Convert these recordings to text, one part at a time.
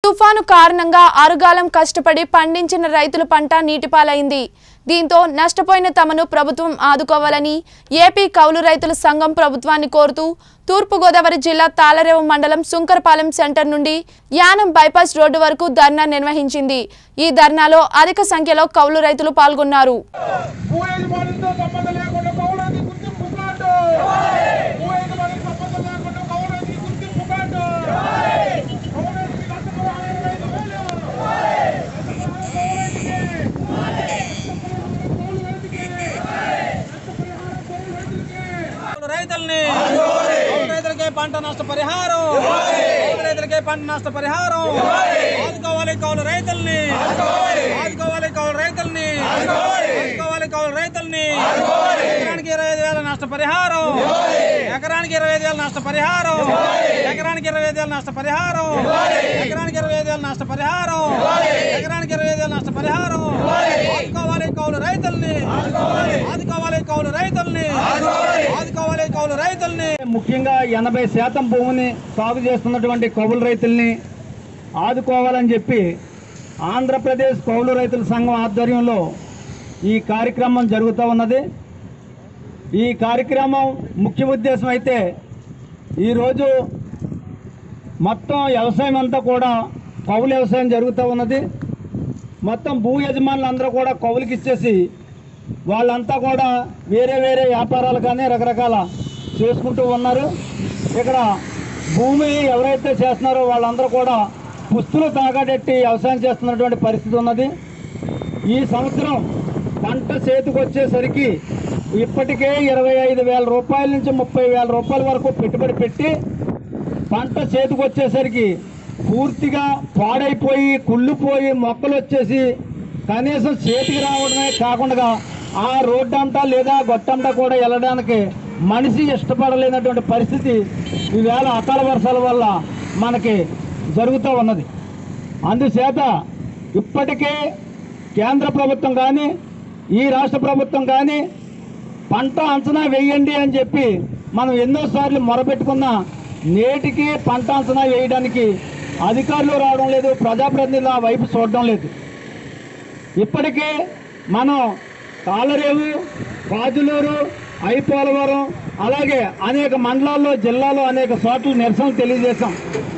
తుఫాను కారణంగా అరుగాలం కష్టపడి పండించిన రైతుల పంట నీటిపాలైంది దీంతో నష్టపోయిన తమను ప్రభుత్వం ఆదుకోవాలని ఏపీ కౌలు రైతుల సంఘం ప్రభుత్వాన్ని కోరుతూ తూర్పుగోదావరి జిల్లా తాళరేవు మండలం సుంకరపాలెం సెంటర్ నుండి యానం బైపాస్ రోడ్డు వరకు ధర్నా నిర్వహించింది ఈ ధర్నాలో అధిక సంఖ్యలో కౌలు రైతులు పాల్గొన్నారు భూ యజమానులతో సంబంధం లేకుండా కౌలానికి గుర్తింపు కార్డు భూ యజమానికి సంబంధం లేకుండా కౌలానికి గుర్తింపు కార్డు కౌలానికి నష్టపరిహారం ఐదు వేలు. కౌలు రైతుకి. నష్టపరిహారం కౌలు రైతులకి. కౌలు రైతుల్ని కౌలు రైతులకే పంట నష్ట పరిహారం కౌలు రైతులకే పంట నష్ట పరిహారం ఆదుకోవాలి కౌలు రైతుల్ని ఆదుకోవాలి కౌలు రైతుల్ని ఆదుకోవాలి కౌలు రైతుల్ని ఎకరానికి ఇరవై ఐదు వేల నష్ట పరిహారం ఎకరానికి ఇరవై ఐదు వేల నష్ట పరిహారం ఎకరానికి ఇరవై ఐదు వేల నష్ట పరిహారం ఎకరానికి ఇరవై ఐదు వేల నష్ట పరిహారం ఎకరానికి ఇరవై ఐదు వేల నష్ట పరిహారం ఆదుకోవాలి కౌలు రైతుల్ని ఆదుకోవాలి కౌలు రైతుల్ని ఆదుకోవాలి కౌలు రైతుల్ని ముఖ్యంగా ఎనభై శాతం భూమిని సాగు చేస్తున్నటువంటి కౌలు రైతుల్ని ఆదుకోవాలని చెప్పి ఆంధ్రప్రదేశ్ కౌలు రైతుల సంఘం ఆధ్వర్యంలో ఈ కార్యక్రమం జరుగుతూ ఉన్నది ఈ కార్యక్రమం ముఖ్య ఉద్దేశం అయితే ఈరోజు మొత్తం వ్యవసాయం అంతా కూడా కౌలు వ్యవసాయం జరుగుతూ ఉన్నది మొత్తం భూ యజమానులందరూ కూడా కౌలుకి ఇచ్చేసి వాళ్ళంతా కూడా వేరే వేరే వ్యాపారాలు కానీ రకరకాల చేసుకుంటూ ఉన్నారు ఇక్కడ భూమి ఎవరైతే చేస్తున్నారో వాళ్ళందరూ కూడా పుస్తులు తాగడెట్టి వ్యవసాయం చేస్తున్నటువంటి పరిస్థితి ఉన్నది ఈ సంవత్సరం పంట చేతికి వచ్చేసరికి ఇప్పటికే ఇరవై ఐదు వేల రూపాయల నుంచి ముప్పై వేల రూపాయల వరకు పెట్టుబడి పెట్టి పంట చేతికి వచ్చేసరికి పూర్తిగా పాడైపోయి కుళ్ళిపోయి మొక్కలు వచ్చేసి కనీసం చేతికి రావడమే కాకుండా ఆ రోడ్డు అంతా లేదా గొట్టంతా కూడా వెళ్ళడానికి మనిషి ఇష్టపడలేనటువంటి పరిస్థితి ఈవేళ అకాల వర్షాల వల్ల మనకి జరుగుతూ ఉన్నది అందుచేత ఇప్పటికే కేంద్ర ప్రభుత్వం కానీ ఈ రాష్ట్ర ప్రభుత్వం కానీ పంట అంచనా వేయండి అని చెప్పి మనం ఎన్నోసార్లు మొరపెట్టుకున్నా నేటికి పంట అంచనా వేయడానికి అధికారులు రావడం లేదు ప్రజాప్రతినిధులు ఆ వైపు చూడడం లేదు ఇప్పటికే మనం కాలరేవు రాజులూరు ఐపోలవరం అలాగే అనేక మండలాల్లో జిల్లాలో అనేక చోట్ల నిరసనలు తెలియజేశాం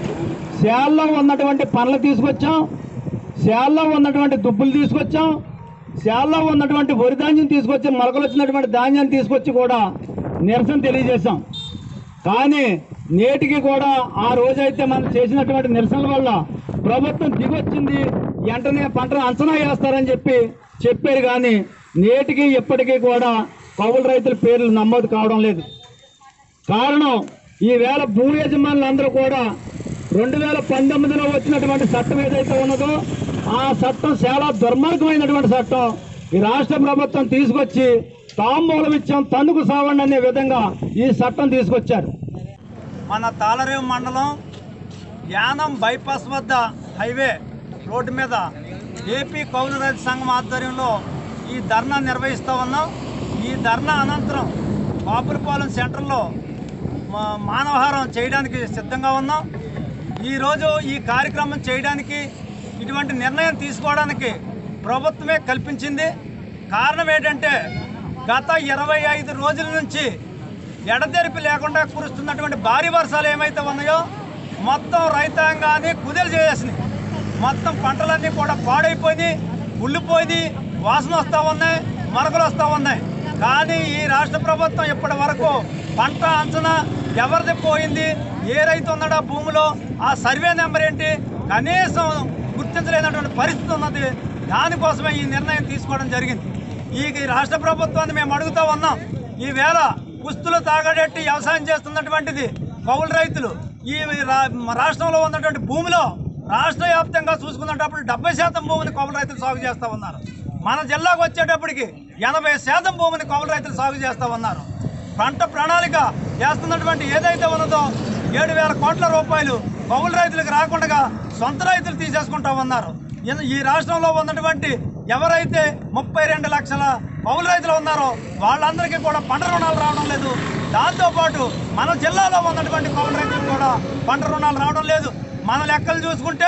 శాలలో ఉన్నటువంటి పనులు తీసుకొచ్చాం శాలలో ఉన్నటువంటి దుబ్బులు తీసుకొచ్చాం శాలలో ఉన్నటువంటి వరి ధాన్యం తీసుకొచ్చి మొలకలు వచ్చినటువంటి ధాన్యాన్ని తీసుకొచ్చి కూడా నిరసన తెలియజేశాం కానీ నేటికి కూడా ఆ రోజైతే మనం చేసినటువంటి నిరసనల వల్ల ప్రభుత్వం దిగొచ్చింది వెంటనే పంటను అంచనా వేస్తారని చెప్పి చెప్పారు కానీ నేటికి ఇప్పటికీ కూడా కౌలు రైతుల పేర్లు నమోదు కావడం లేదు కారణం ఈవేళ భూ యజమానులందరూ కూడా రెండు వేల పంతొమ్మిదిలో వచ్చినటువంటి చట్టం ఏదైతే ఉన్నదో ఆ చట్టం చాలా దుర్మార్గమైనటువంటి చట్టం ఈ రాష్ట్ర ప్రభుత్వం తీసుకొచ్చి తాంబూలం ఇచ్చాం తన్నుకు సావండి అనే విధంగా ఈ చట్టం తీసుకొచ్చారు మన తాళరేవు మండలం యానం బైపాస్ వద్ద హైవే రోడ్డు మీద ఏపీ కౌలు రైతు సంఘం ఆధ్వర్యంలో ఈ ధర్నా నిర్వహిస్తూ ఉన్నాం ఈ ధర్నా అనంతరం బాపులపాలెం సెంటర్లో మా- మానవహారం చేయడానికి సిద్ధంగా ఉన్నాం ఈరోజు ఈ కార్యక్రమం చేయడానికి ఇటువంటి నిర్ణయం తీసుకోవడానికి ప్రభుత్వమే కల్పించింది కారణం ఏంటంటే గత ఇరవై ఐదు రోజుల నుంచి ఎడతెరిపి లేకుండా కురుస్తున్నటువంటి భారీ వర్షాలు ఏమైతే ఉన్నాయో మొత్తం రైతాంగాన్ని కుదేలు చేసేసినాయి మొత్తం పంటలన్నీ కూడా పాడైపోయి ఉల్లిపోయి వాసన వస్తూ ఉన్నాయి మరకలు వస్తూ ఉన్నాయి కానీ ఈ రాష్ట్ర ప్రభుత్వం ఇప్పటి వరకు పంట అంచనా ఎవరిది పోయింది ఏ రైతు ఉన్నాడో భూమిలో ఆ సర్వే నెంబర్ ఏంటి కనీసం గుర్తించలేనటువంటి పరిస్థితి ఉన్నది దానికోసమే ఈ నిర్ణయం తీసుకోవడం జరిగింది ఈ రాష్ట్ర ప్రభుత్వాన్ని మేము అడుగుతూ ఉన్నాం ఈవేళ కుస్తులు తాగడెట్టి వ్యవసాయం చేస్తున్నటువంటిది కౌలు రైతులు ఈ రా- రాష్ట్రంలో ఉన్నటువంటి భూమిలో రాష్ట్ర వ్యాప్తంగా చూసుకున్నప్పుడు డెబ్బై శాతం భూమిని కౌలు రైతులు సాగు చేస్తూ ఉన్నారు మన జిల్లాకు వచ్చేటప్పటికి ఎనభై శాతం భూమిని కౌలు రైతులు సాగు చేస్తూ ఉన్నారు పంట ప్రణాళిక చేస్తున్నటువంటి ఏదైతే ఉన్నదో ఏడు వేల కోట్ల రూపాయలు కౌలు రైతులకు రాకుండా సొంత రైతులు తీసేసుకుంటా ఉన్నారు ఇన్- ఈ రాష్ట్రంలో ఉన్నటువంటి ఎవరైతే ముప్పై రెండు లక్షల కౌలు రైతులు ఉన్నారో వాళ్ళందరికీ కూడా పంట రుణాలు రావడం లేదు దాంతోపాటు మన జిల్లాలో ఉన్నటువంటి కౌలు రైతులకు కూడా పంట రుణాలు రావడం లేదు మన లెక్కలు చూసుకుంటే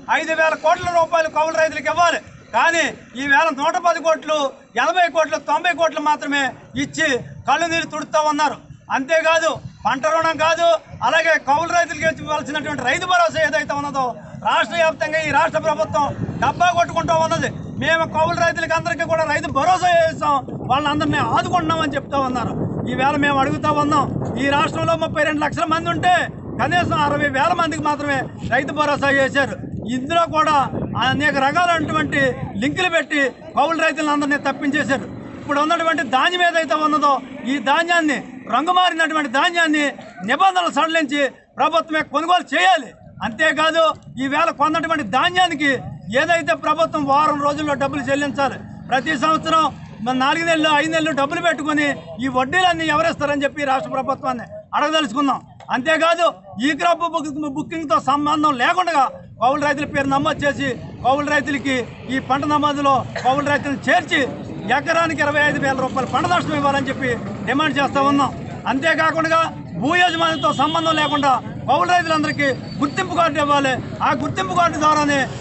ఐదు వేల కోట్ల రూపాయలు కౌలు రైతులకు ఇవ్వాలి కానీ ఈ వేల నూట పది కోట్లు ఎనభై కోట్లు తొంభై కోట్లు మాత్రమే ఇచ్చి కళ్ళు నీళ్ళు తుడుతూ ఉన్నారు అంతేకాదు పంట రుణం కాదు అలాగే కౌలు రైతులకు ఇవ్వాల్సినటువంటి రైతు భరోసా ఏదైతే ఉన్నదో రాష్ట్ర వ్యాప్తంగా ఈ రాష్ట్ర ప్రభుత్వం డబ్బా కొట్టుకుంటూ ఉన్నది మేము కౌలు రైతులకి అందరికీ కూడా రైతు భరోసా చేస్తాం వాళ్ళందరినీ ఆదుకుంటున్నామని చెప్తా ఉన్నారు ఈవేళ మేము అడుగుతా ఉన్నాం ఈ రాష్ట్రంలో ముప్పై రెండు లక్షల మంది ఉంటే కనీసం అరవై వేల మందికి మాత్రమే రైతు భరోసా చేశారు ఇందులో కూడా అనేక రకాలైనటువంటి లింకులు పెట్టి కౌలు రైతులందరినీ తప్పించేశారు ఇప్పుడు ఉన్నటువంటి ధాన్యం ఏదైతే ఉన్నదో ఈ ధాన్యాన్ని రంగు మారినటువంటి ధాన్యాన్ని నిబంధనలు సడలించి ప్రభుత్వమే కొనుగోలు చేయాలి అంతేకాదు ఈవేళ కొన్నటువంటి ధాన్యానికి ఏదైతే ప్రభుత్వం వారం రోజుల్లో డబ్బులు చెల్లించాలి ప్రతి సంవత్సరం మన నాలుగు నెలలు ఐదు నెలలు డబ్బులు పెట్టుకుని ఈ వడ్డీలన్నీ ఎవరేస్తారని చెప్పి రాష్ట్ర ప్రభుత్వాన్ని అడగదలుచుకుందాం అంతేకాదు ఈ క్రాప్ బుక్- బుకింగ్తో సంబంధం లేకుండా కౌలు రైతుల పేరు నమోదు చేసి కౌలు రైతులకి ఈ పంట నమోదులో కౌలు రైతులను చేర్చి ఎకరానికి ఇరవై ఐదు వేల రూపాయలు పంట నష్టం ఇవ్వాలని చెప్పి డిమాండ్ చేస్తూ ఉన్నాం అంతేకాకుండా భూ యజమానితో సంబంధం లేకుండా కౌలు రైతులందరికీ గుర్తింపు కార్డు ఇవ్వాలి ఆ గుర్తింపు కార్డు ద్వారానే